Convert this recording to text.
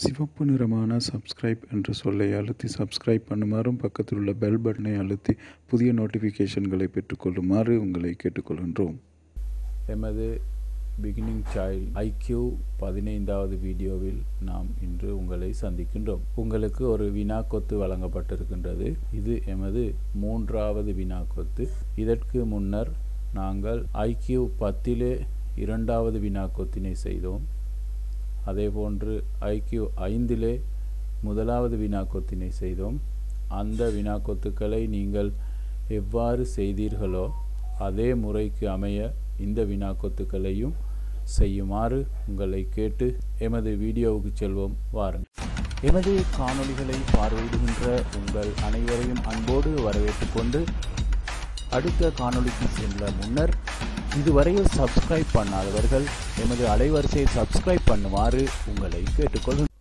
சிவப்பு நிறமான சப்ஸ்கிரைப் என்ற சொல்லை அழுத்தி சப்ஸ்கிரைப் பண்ணுமாறும் பக்கத்தில் உள்ள பெல் பட்டனை அழுத்தி புதிய நோட்டிஃபிகேஷன்களை பெற்றுக்கொள்ளுமாறு உங்களை கேட்டுக்கொள்கின்றோம் எமது பிகினிங் சைல்ட் ஐக்யூ பதினைந்தாவது வீடியோவில் நாம் இன்று உங்களை சந்திக்கின்றோம் உங்களுக்கு ஒரு வினாக்கொத்து வழங்கப்பட்டிருக்கின்றது இது எமது மூன்றாவது வினாக்கொத்து இதற்கு முன்னர் நாங்கள் ஐக்யூ பத்திலே இரண்டாவது வினாக்கொத்தினை செய்தோம் அதேபோன்று ஐக்யூ ஐந்திலே முதலாவது வினாக்கொத்தினை செய்தோம் அந்த வினாக்கொத்துக்களை நீங்கள் எவ்வாறு செய்தீர்களோ அதே முறைக்கு அமைய இந்த வினாக்கொத்துக்களையும் செய்யுமாறு உங்களை கேட்டு எமது வீடியோவுக்கு செல்வோம் வாருங்கள் எமது காணொளிகளை பார்வையிடுகின்ற உங்கள் அனைவரையும் அன்போடு வரவேற்றுக் கொண்டு அடுத்த காணொளிக்கு செல்ல முன்னர் இதுவரையில் சப்ஸ்கிரைப் பண்ணாதவர்கள் எமது அலைவரிசையை சப்ஸ்கிரைப் பண்ணுமாறு உங்களை கேட்டுக்கொள்கிறேன்